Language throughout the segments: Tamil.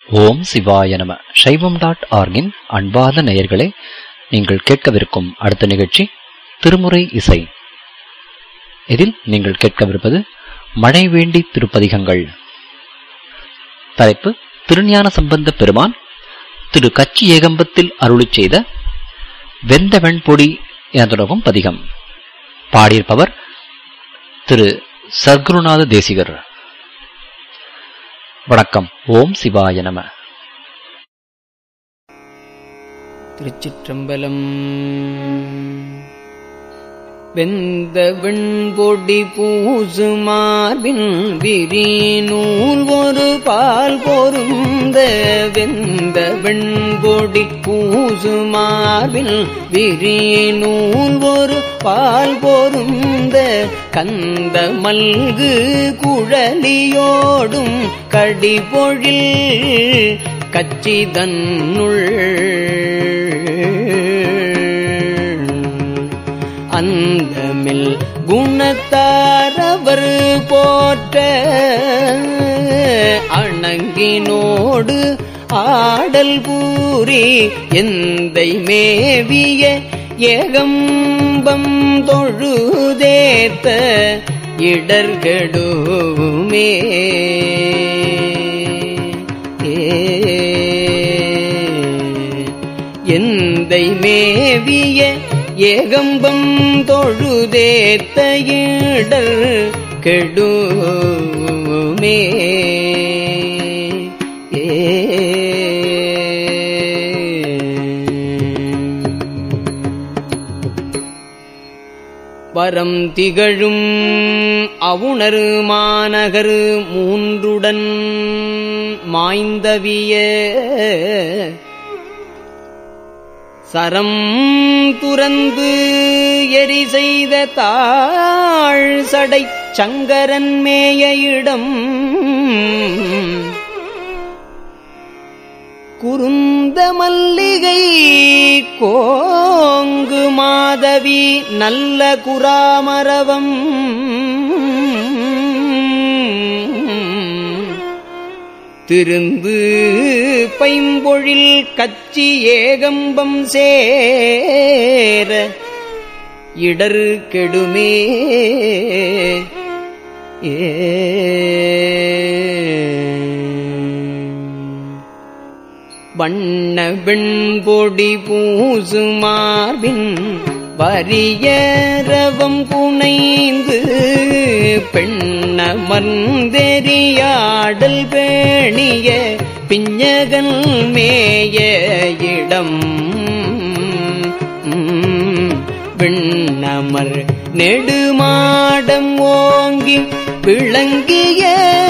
ஓம் சிவாய நம சைவம் டாட் ஆர்கின் அன்பார்ந்த நேயர்களே நீங்கள் கேட்கவிருக்கும் அடுத்த நிகழ்ச்சி திருமுறை இசை இதில் நீங்கள் கேட்கவிருப்பது மழை வேண்டி திருப்பதிகங்கள் தலைப்பு திருஞான சம்பந்த பெருமான் திரு கச்சி ஏகம்பத்தில் அருளிச் செய்த வெந்த வெண்பொடி என தொடங்கும் பதிகம் பாடியிருப்பவர் திரு சர்க்குருநாத தேசிகர் வணக்கம் ஓம் சிவாய நம திருச்சிற்றம்பலம் வெந்த வெண்பொடி பூசு மார்பின் விரிநூல் ஒரு பால் பொருந்த வெந்த வெண்பொடி பூசு மார்பின் விரிநூல் ஒரு பால் பொருந்த கந்த மல்கு குழலியோடும் கடிபொழில் கச்சிதன்னுள் அந்தமில் குணத்தாரவர் போற்ற அணங்கினோடு ஆடல் பூரி எந்தை மேவிய ஏகம்பம் தொழுதேத்த இடர்கெடுமே எந்தை மேவிய ஏகம்பம் தொழுதேத்த இடர் கெடுமே வரம் திகழும் அவுணர் மாநகர் மூன்றுடன் மாய்ந்தவிய சரம் துறந்து எரி செய்த தாழ் சடை சங்கரன் மேய இடம் குருந்த மல்லிகை கோங்கு மாதவி நல்ல குராமரவம் திருந்து பைம்பொழில் கச்சி ஏகம்பம் சேர இடர் கெடுமே வண்ண வெண்பொடி பூசு மார்பின் வரியரவம் புனைந்து பெண்ண மர்ந்தெறியாடல் பேணிய பிஞ்சகன் மேய இடம் விண்ணமர் நெடுமாடம் ஓங்கி விளங்கிய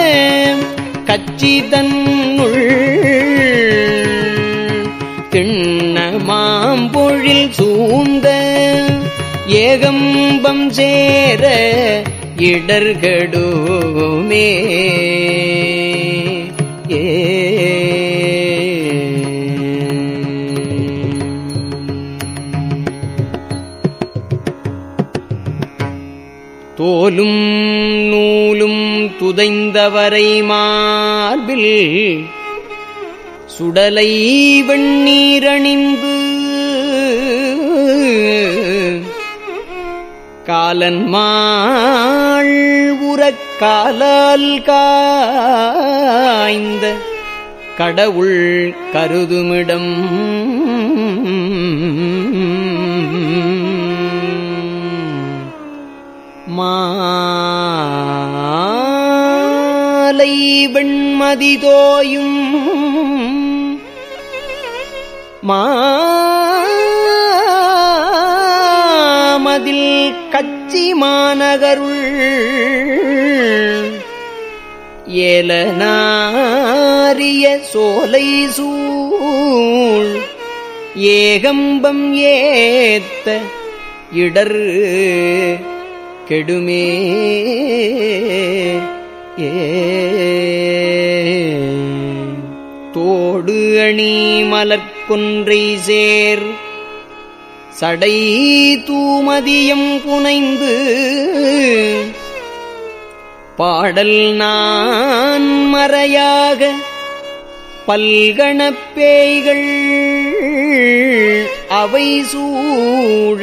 கச்சிதன்னுள் திண்ண மாம்பொழில் சூழ்ந்த ஏகம்பம் சேர இடர்கடுமே ஏ தோலும் நூலும் துதைந்தவரை மார்பில் சுடலை வெண்ணீரணிந்து காலன் மாள் உறக்காலால் காய்ந்த கடவுள் கருதுமிடம் மாலை வெண்மதி தோயும் மாமதில் கச்சி மாநகருள் ஏலனாரிய சோலை சூழ் ஏகம்பம் ஏத்த இடர் கெடுமே ஏ தோடு அணி மலர்கொன்றை சேர் சடை தூமதியம் புனைந்து பாடல் நான் மறையாக பல்கணப் பேய்கள் அவை சூழ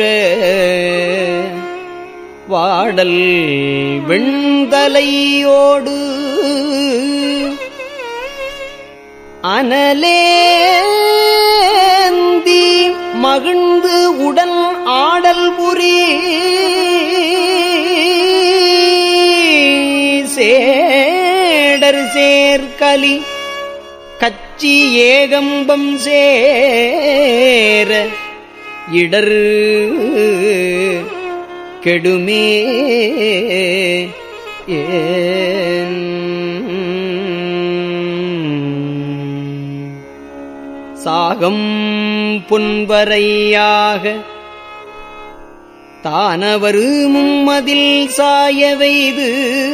வாடல் வெண்தலையோடு அனலேந்தி மகிழ்ந்து உடன் ஆடல் புரி சேடர் சேர்க்கலி கச்சி ஏகம்பம் சேர இடர் கெடுமே ஏன் சாகம் புன்வரையாக தானவரு மும்மதில் சாயவைது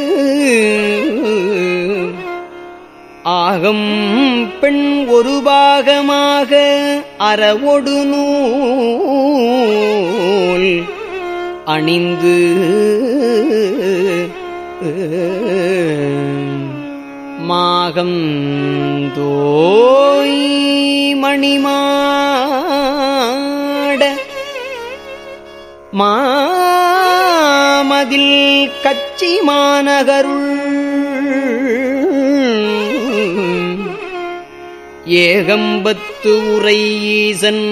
ஆகம் பெண் ஒரு பாகமாக அறவொடு நூல் அணிந்து மாகம் தோய் மணிமாட மாமதில் கச்சி மாநகருள் ஏகம்பத்து உரை ஈசன்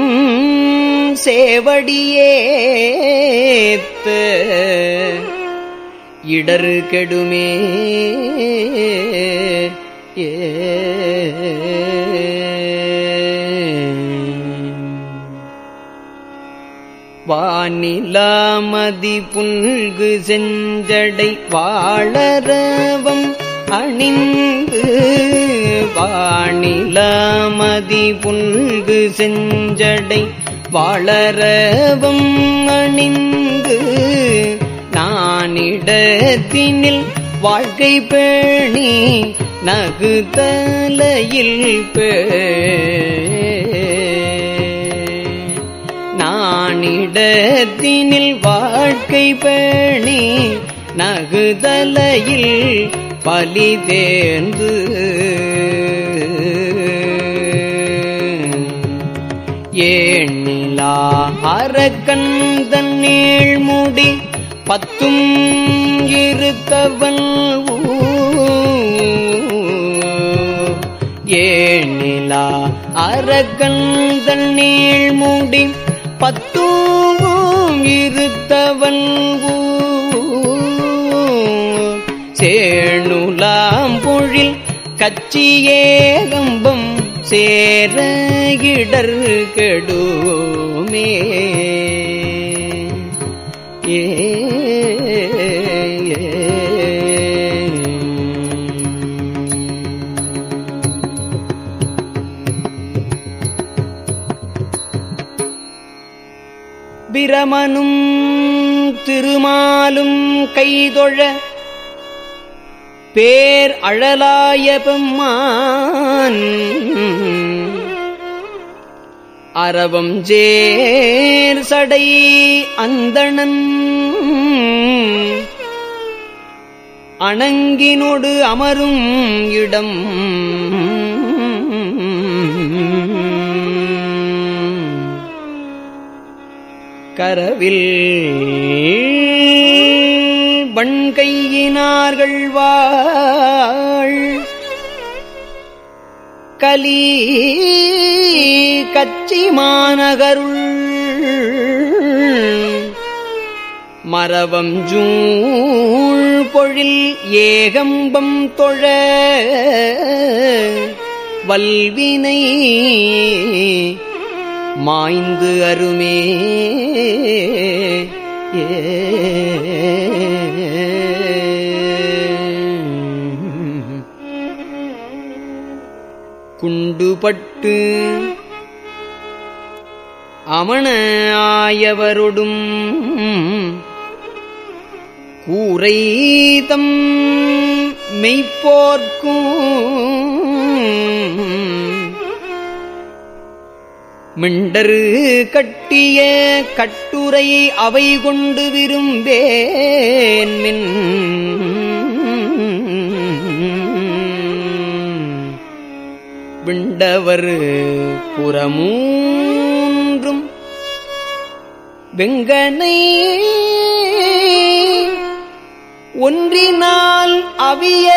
சேவடியேத்த இடர் கெடுமே ஏ வானிலாமதி புல்கு செஞ்சடை வாழறவம் அணிந்து வானிலாமதி புல்கு செஞ்சடை வாழறவம் அணிந்து நானிடத்தினில் வாழ்க்கை பேணி நகுதலையில் பே நானிடத்தினில் வாழ்க்கை பேணி நகுதலையில் பலி தேர்ந்து ஏண்ணிலா அரக்கந்தன் நீழ்முடி பத்தும் இருத்தவன் ஏணிலா அரக்கந்தன் நீழ்முடி பத்தும் இருத்தவன் சேணுலாம் பொழில் கச்சியேகம்பம் சேர இடர் கெடுமே ஏ பிரமனும் திருமாலும் கைதொழ பேர் அழலாய பெம்மான் அரவம் ஜேர் சடை அந்தணன் அணங்கினொடு அமரும் இடம் கரவில் வண்கையினார்கள் வாழ் கலி கச்சி மாநகருள் மரவம் ஜூள் பொழில் ஏகம்பம் தொழ வல்வினை மாய்ந்து அருமே குண்டுபட்டு அமண ஆயவரொடும் கூரைதம் மெய்ப்போர்க்கும் மிண்டரு கட்டிய கட்டுரை அவை கொண்டு விரும்பேன் மின் விண்டவர் புறமூன்றும் வெங்கனை ஒன்றினால் அவிய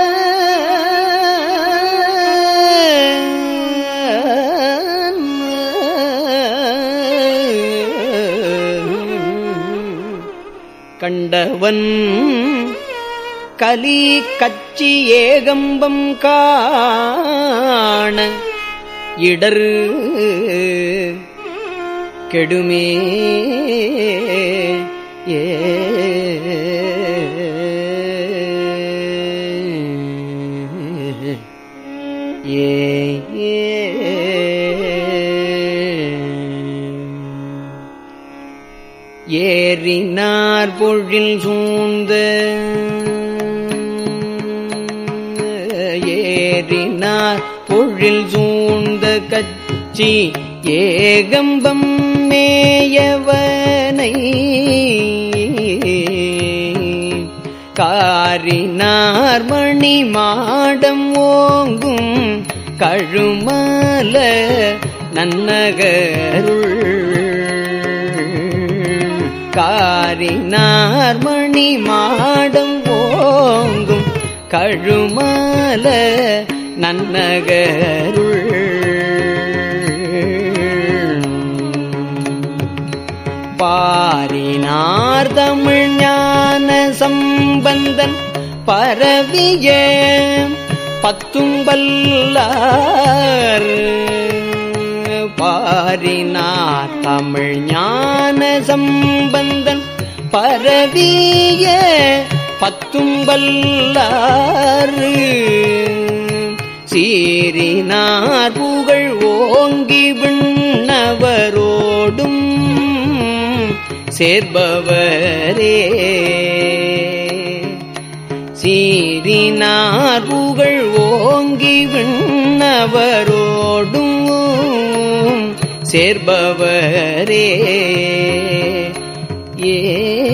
கண்டவன் கலி கச்சி ஏகம்பம் காண இடர் கெடுமே ஏ ஏ ஏறினார் பொழில் சூழ்ந்த ஏறினார் பொழில் சூழ்ந்த கச்சி ஏகம்பம் மேயவனை காரினார் மணி மாடம் ஓங்கும் கழுமல நன்னகருள் காரினார் மணி மாடம் ஓங்கும் கழுமல நன்னகருள் பாரினார் தமிழ் ஞான சம்பந்தன் பரவிய பத்தும்பல்லார் பாரினார் தமிழ் ஞான சம்பந்தன் பரவிய பத்தும்பல்லார் சீரினார் புகழ் ஓங்கி விண்ணவரோடும் சேர்பவரே சீரினார் புகழ் ஓங்கி விண்ணவரோடும் சேர்பவரே ஏ